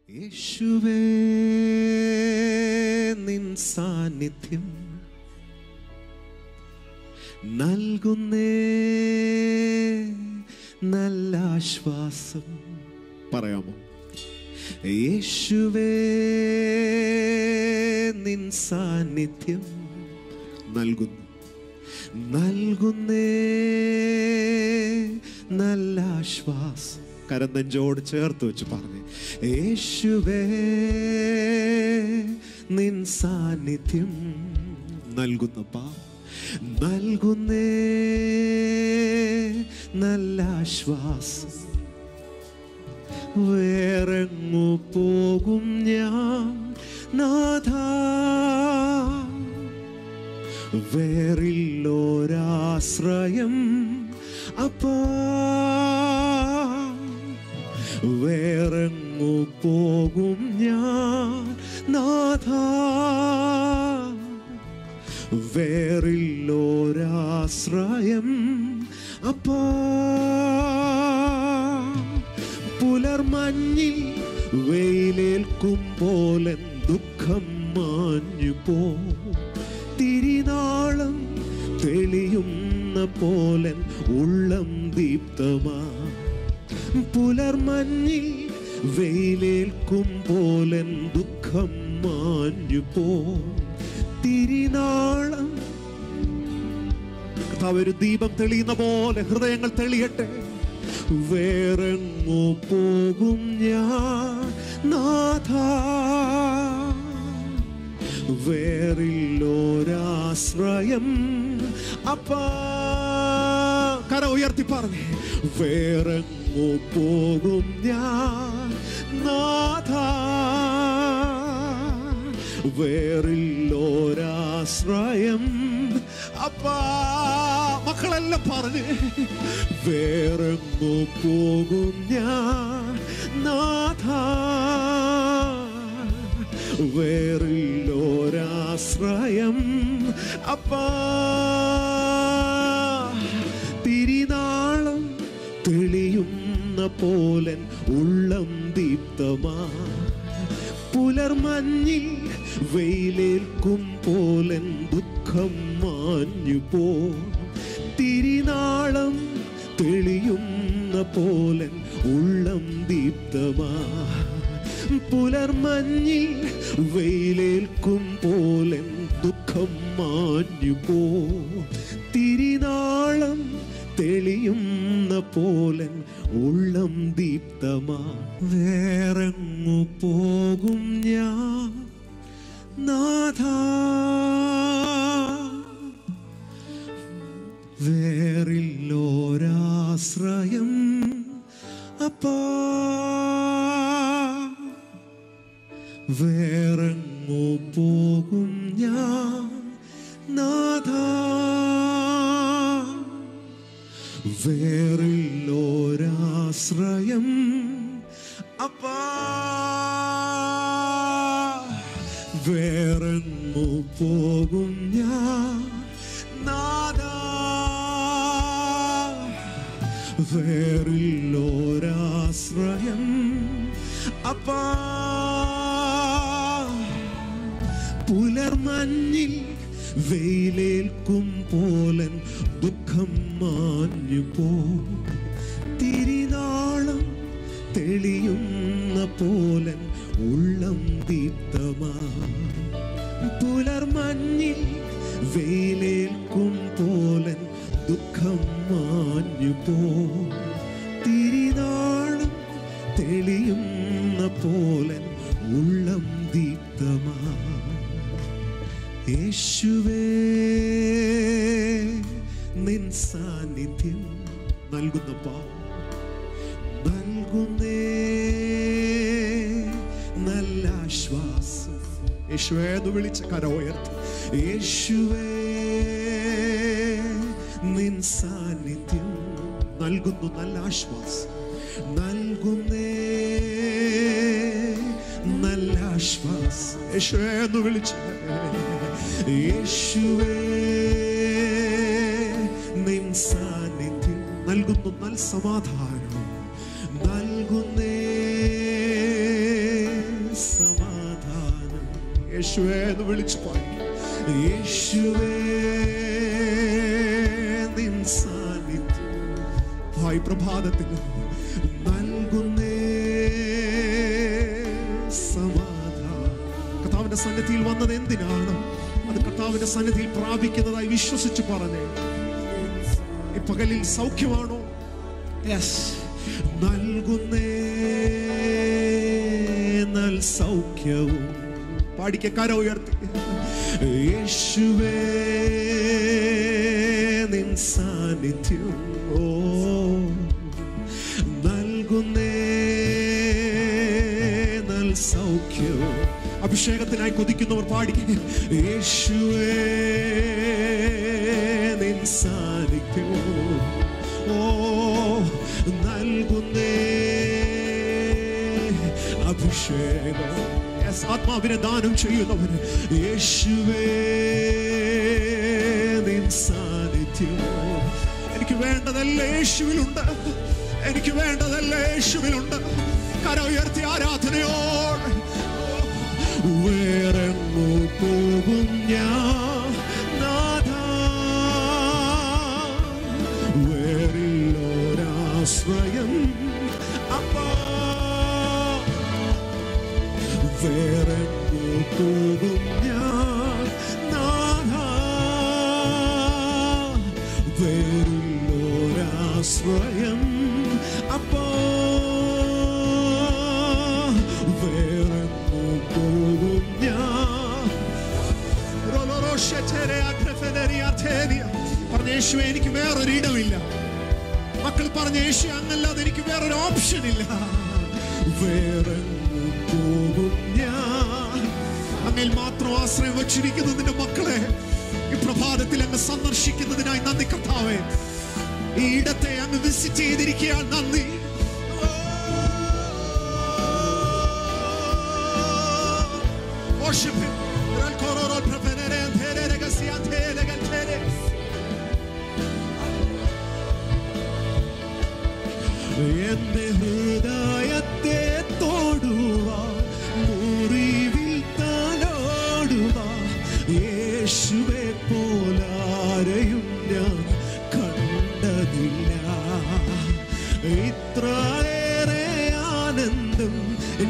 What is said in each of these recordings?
യേശുവേ നിൻ സാന്നിധ്യം നൽകുന്നേ നല്ല ആശ്വാസം പറയാമോ യേശുവേ നിൻ സാന്നിധ്യം നൽകുന്നു നൽകുന്നേ നല്ല ആശ്വാസം കരനെഞ്ചോട് ചേർത്ത് വെച്ച് പറഞ്ഞു യേശുവേ നിൻ സാന്നിധ്യം നൽകുന്നപ്പാ നൽകുന്നേ നല്ല ആശ്വാസം വേറെങ്ങു പോകും ഞാൻ നാഥ വേറില്ലോരാശ്രയം അപ്പാ വേറെങ്ങു പോകും ഞാൻ നാഥ വേറില്ലോരാശ്രയം അപ്പാ പുലർമഞ്ഞിൽ വെയിലേൽക്കും പോലെ ദുഃഖം മാഞ്ഞു പോ തിരിനാളം തെളിയുന്ന പോലെ ഉള്ളം ദീപ്തമാ പുലർമഞ്ഞിൽ വെയിലേൽക്കും പോലെ ദുഃഖം മാഞ്ഞു പോ തിരിനാളം കർത്താവ് ഒരു ദീപം തെളിയുന്ന പോലെ ഹൃദയങ്ങൾ തെളിയട്ടെ വേറെങ്ങു പോകും ഞാൻ നാഥ വേറില്ലോരാശ്രയം അപ്പാ കര ഉയർത്തി പറഞ്ഞേ വേറെങ്ങു പോകും ഞാൻ നാഥ വേറില്ലോരാശ്രയം അപ്പാ മക്കളെല്ലാം പറഞ്ഞ് വേറെങ്ങു പോകും ഞാൻ നാഥ വേറില്ലോരാശ്രയം അപ്പാ തിരിനാളം തെളിയുന്ന പോലൻ ഉള്ളം ദീപ്തമാ പുലർമഞ്ഞിൽ വെയിലേൽക്കും പോലൻ ദുഃഖം മാഞ്ഞു പോ തിരിനാളം തെളിയുന്ന പോലൻ ഉള്ളം ദീപ്തമാ പുലർമഞ്ഞിൽ വെയിലേൽക്കും പോലൻ ദുഃഖം മാഞ്ഞു പോ തിരിനാളം തെളിയുന്ന പോലൻ ഉള്ളം ദീപ്തമാ വേറെങ്ങു പോകും ഞാൻ നാഥ വേറില്ലോരാശ്രയം അപ്പാ വേറെങ്ങു പോകും ഞാൻ നാഥ വേറില്ലോരാശ്രയം അപ്പാ വേറെങ്ങു പോകും ഞാൻ നാഥ വേറില്ലോരാശ്രയം അപ്പാ പുലർമഞ്ഞിൽ വെയിലേൽക്കും പോലൻ ദുഃഖം മാഞ്ഞു പോ തിരിനാളം തെളിയുന്ന പോലൻ ഉള്ളം ദീപ്തമാ പുലർമഞ്ഞിൽ വെയിലേൽക്കും പോലൻ ദുഃഖം മാഞ്ഞു പോ തിരിനാളം തെളിയുന്ന പോലൻ ഉള്ളം ദീപ്തമാ യേശുവേ നിൻ സാന്നിധ്യം നൽകുന്നപ്പാ നൽകുന്നേ നല്ല ആശ്വാസം യേശുവേ എന്ന് വിളിച്ച കര ഉയർത്തി യേശുവേ നിൻ സാന്നിധ്യം നൽകുന്നു നല്ല ആശ്വാസം നൽകുന്നേ നല്ല ആശ്വാസം യേശുവേ എന്ന് വിളിച്ച യേശുവേ നിൻ സാന്നിധ്യം നൽകുന്നു നൽ സമാധാനം നൽകുന്നേ യേശുവേ എന്ന് വിളിച്ചു പാടി യേശുവേ നിൻ സാന്നിധ്യം ഹായ് പ്രഭാതത്തിൽ നൽകുന്നേ സമാധാനം കർത്താവിന്റെ സന്നിധിയിൽ വന്നത് എന്തിനാണ് അത് കർത്താവിന്റെ സന്നിധിയിൽ പ്രാപിക്കുന്നതായി വിശ്വസിച്ച് പറഞ്ഞേ ഈ പകലിൽ സൗഖ്യമാണോ യെസ് നൽകുന്നേ നൽ സൗഖ്യവും പാടിക്ക കര ഉയർത്തി യേശുവേ നിൻ സാന്നിധ്യം ഓ നൽകുന്നേ നൽ സൗഖ്യവും അഭിഷേകത്തിനായി കൊതിക്കുന്നവർ പാടി യേശുവേ നിൻ സാന്നിധ്യവും ഓ നൽകുന്നേ അഭിഷേകം Yes, ആത്മാവിനെ ദാനം ചെയ്യുന്നവന് യേശുവേ നിൻ സാന്നിധ്യം എനിക്ക് വേണ്ടതല്ല യേശുവിലുണ്ട് എനിക്ക് വേണ്ടതല്ല യേശുവിലുണ്ട് കര ഉയർത്തി ആരാധനയോട് വേറെങ്ങോ പോകും ഞാൻ നാഥാ വേറില്ലോരാശ്രയം അപ്പാ വേറെങ്ങോ പോകും ഞാൻ നാഥാ വേറില്ലോരാശ്രയം അപ്പാ വേറെങ്ങോ പോകും ഞാൻ പറഞ്ഞ യേശുവെ എനിക്ക് വേറൊരു ഇടമില്ല മക്കൾ പറഞ്ഞ യേശു അങ്ങല്ലാതെ എനിക്ക് വേറൊരു ഓപ്ഷൻ ഇല്ല വേറെ പോകും ഞാൻ അങ്ങിൽ മാത്രം ആശ്രയം വച്ചിരിക്കുന്ന നിന്റെ മക്കളെ ഈ പ്രഭാതത്തിൽ അങ്ങ് സന്ദർശിക്കുന്നതിനായി നന്ദി കർത്താവേ ഈ ഇടത്തെ അങ്ങ് വിസിറ്റ് ചെയ്തിരിക്കുകയാൽ നന്ദി Worship him. എന്റെ ഹൃദയത്തെ തൊടുവാൻ മുറിവിൽ തലോടുവാൻ യേശുവെ പോലാരെയും ഞാൻ കണ്ടതില്ല ഇത്രയേറെ ആനന്ദം എൻ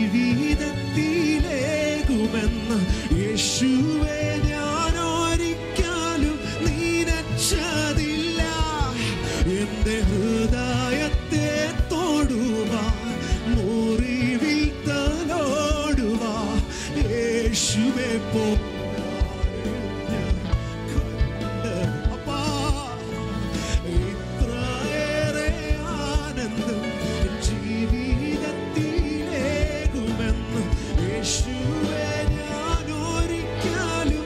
ജീവിതത്തിലേകുമെന്ന് യേശുവെ ഞാൻ ഒരിക്കലും നീനച്ചതില്ല എന്റെ ഹൃദയത്തെ തൊടുവാ മുറിവിൽ തലോടുവാ യേശുവെ പോ അപ്പാ ഇത്രയേറെ ആനന്ദം ജീവിതത്തിലേകുമെന്ന് യേശുവെ ഞാൻ ഒരിക്കലും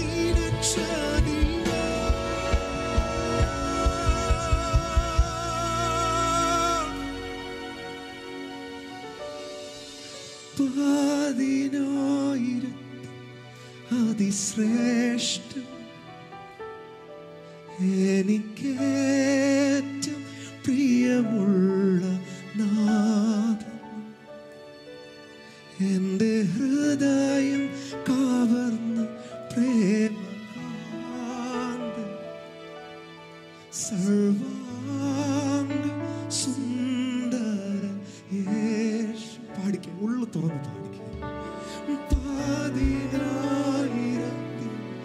പതിനായിരത്തി അതിശ്രേഷ്ഠം എനിക്കേറ്റം പ്രിയമുള്ള നാഥൻ എൻ്റെ ഹൃദയം കവർന്ന പ്രേമകാന്തൻ സർവാംഗ സുന്ദരൻ യേശു പാടിക്കേ ഉള്ളു തുറന്ന് പാടിക്കേ പതിനായിരത്തി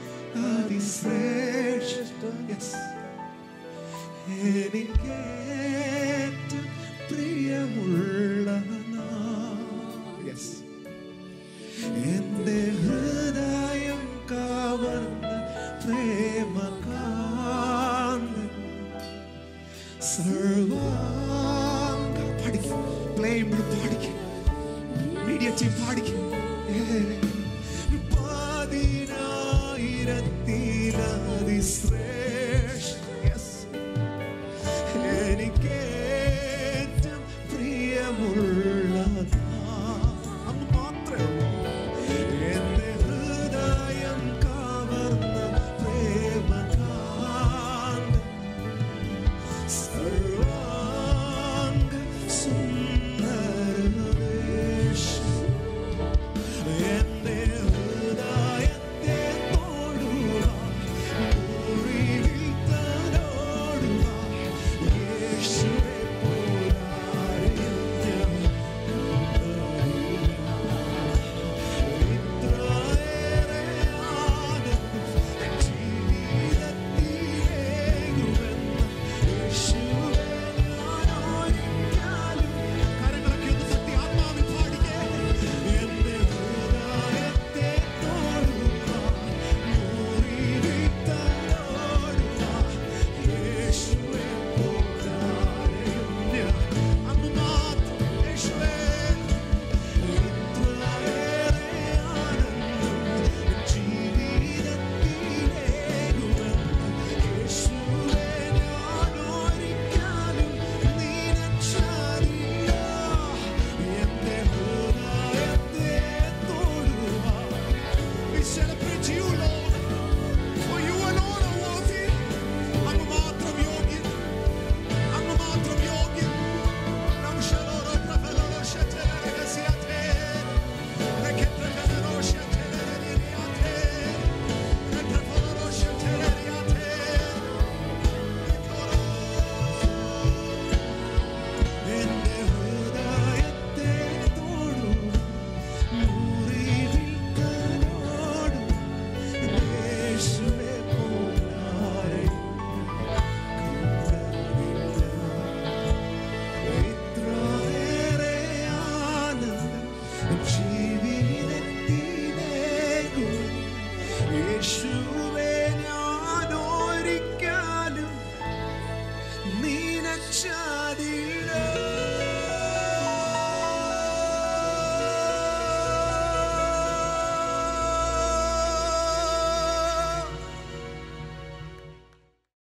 അതിശ്രേഷ്ഠ യെസ് എനിക്കേറ്റം പ്രിയമുള്ള യെസ് എന്റെ ഹൃദയം കവർന്ന പ്രേമകാന്തൻ സർവാംഗ പഠിക്കും പ്ലേയും പാടിക്കും മീഡിയ ടീം പാടിക്കും പതിനായിരത്തിലതിശ്രേ